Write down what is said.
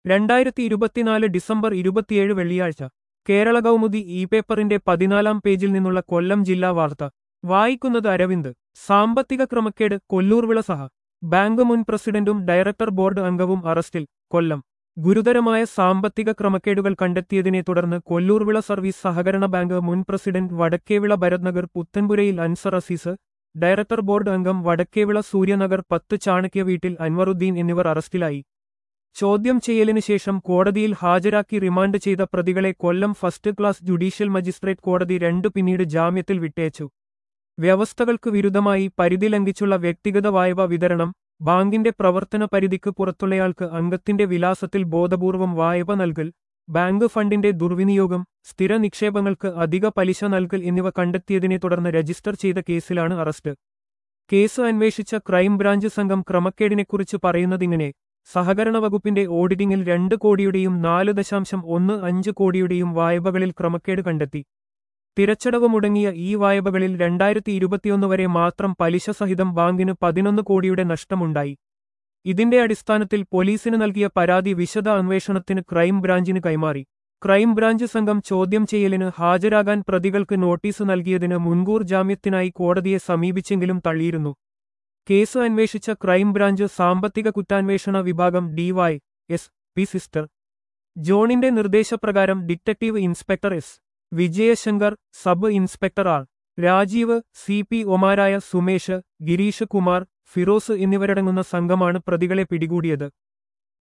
രണ്ടായിരത്തി ഇരുപത്തിനാല് ഡിസംബർ ഇരുപത്തിയേഴ് വെള്ളിയാഴ്ച കേരള കൗമുദി ഇ പേപ്പറിന്റെ പതിനാലാം പേജിൽ നിന്നുള്ള കൊല്ലം ജില്ലാ വാർത്ത വായിക്കുന്നത് അരവിന്ദ് സാമ്പത്തിക ക്രമക്കേട് കൊല്ലൂർവിള സഹ ബാങ്ക് മുൻ പ്രസിഡന്റും ഡയറക്ടർ ബോർഡ് അംഗവും അറസ്റ്റിൽ കൊല്ലം ഗുരുതരമായ സാമ്പത്തിക ക്രമക്കേടുകൾ കണ്ടെത്തിയതിനെ തുടർന്ന് കൊല്ലൂർവിള സർവീസ് സഹകരണ ബാങ്ക് മുൻ പ്രസിഡന്റ് വടക്കേവിള ഭരത്നഗർ പുത്തൻപുരയിൽ അൻസർ അസീസ് ഡയറക്ടർ ബോർഡ് അംഗം വടക്കേവിള സൂര്യനഗർ പത്ത് ചാണക്യ വീട്ടിൽ അൻവറുദ്ദീൻ എന്നിവർ അറസ്റ്റിലായി ചോദ്യം ചെയ്യലിന് ശേഷം കോടതിയിൽ ഹാജരാക്കി റിമാൻഡ് ചെയ്ത പ്രതികളെ Kollam first class judicial magistrate കോടതി രണ്ടു പിന്നീട് ജാമ്യത്തിൽ വിട്ടയച്ചു വ്യവസ്ഥകൾക്ക് വിരുദ്ധമായി പരിധി ലംഘിച്ചുള്ള വ്യക്തിഗത വായ്പ വിതരണം ബാങ്കിന്റെ പ്രവർത്തന പരിധിക്ക് പുറത്തുള്ളയാൾക്ക് അംഗത്തിന്റെ വിലാസത്തിൽ ബോധപൂർവം വായ്പ നൽകൽ ബാങ്ക് ഫണ്ടിന്റെ ദുർവിനിയോഗം സ്ഥിര നിക്ഷേപങ്ങൾക്ക് അധിക പലിശ നൽകൽ എന്നിവ കണ്ടെത്തിയതിനെ തുടർന്ന് രജിസ്റ്റർ ചെയ്ത കേസിലാണ് അറസ്റ്റ് കേസ് അന്വേഷിച്ച ക്രൈംബ്രാഞ്ച് സംഘം ക്രമക്കേടിനെക്കുറിച്ച് പറയുന്നതിങ്ങനെ സഹകരണ വകുപ്പിന്റെ ഓഡിറ്റിംഗിൽ രണ്ട് കോടിയുടെയും നാല് ദശാംശം ഒന്ന് അഞ്ച് കോടിയുടെയും വായ്പകളിൽ ക്രമക്കേട് കണ്ടെത്തി തിരച്ചടവ് മുടങ്ങിയ ഈ വായ്പകളിൽ രണ്ടായിരത്തി ഇരുപത്തിയൊന്ന് വരെ മാത്രം പലിശ സഹിതം ബാങ്കിന് പതിനൊന്ന് കോടിയുടെ നഷ്ടമുണ്ടായി ഇതിന്റെ അടിസ്ഥാനത്തിൽ പോലീസിന് നൽകിയ പരാതി വിശദ അന്വേഷണത്തിന് ക്രൈംബ്രാഞ്ചിന് കൈമാറി ക്രൈംബ്രാഞ്ച് സംഘം ചോദ്യം ചെയ്യലിന് ഹാജരാകാൻ പ്രതികൾക്ക് നോട്ടീസ് നൽകിയതിന് മുൻകൂർ ജാമ്യത്തിനായി കോടതിയെ സമീപിച്ചെങ്കിലും തള്ളിയിരുന്നു കേസ് അന്വേഷിച്ച ക്രൈംബ്രാഞ്ച് സാമ്പത്തിക കുറ്റാന്വേഷണ വിഭാഗം ഡിവൈ എസ് പി സിസ്റ്റർ ജോണിന്റെ നിർദ്ദേശപ്രകാരം detective inspector S Vijayashankar sub inspector R Rajeev C P ഒമാരായ സുമേഷ് ഗിരീഷ് കുമാർ ഫിറോസ് എന്നിവരടങ്ങുന്ന സംഘമാണ് പ്രതികളെ പിടികൂടിയത്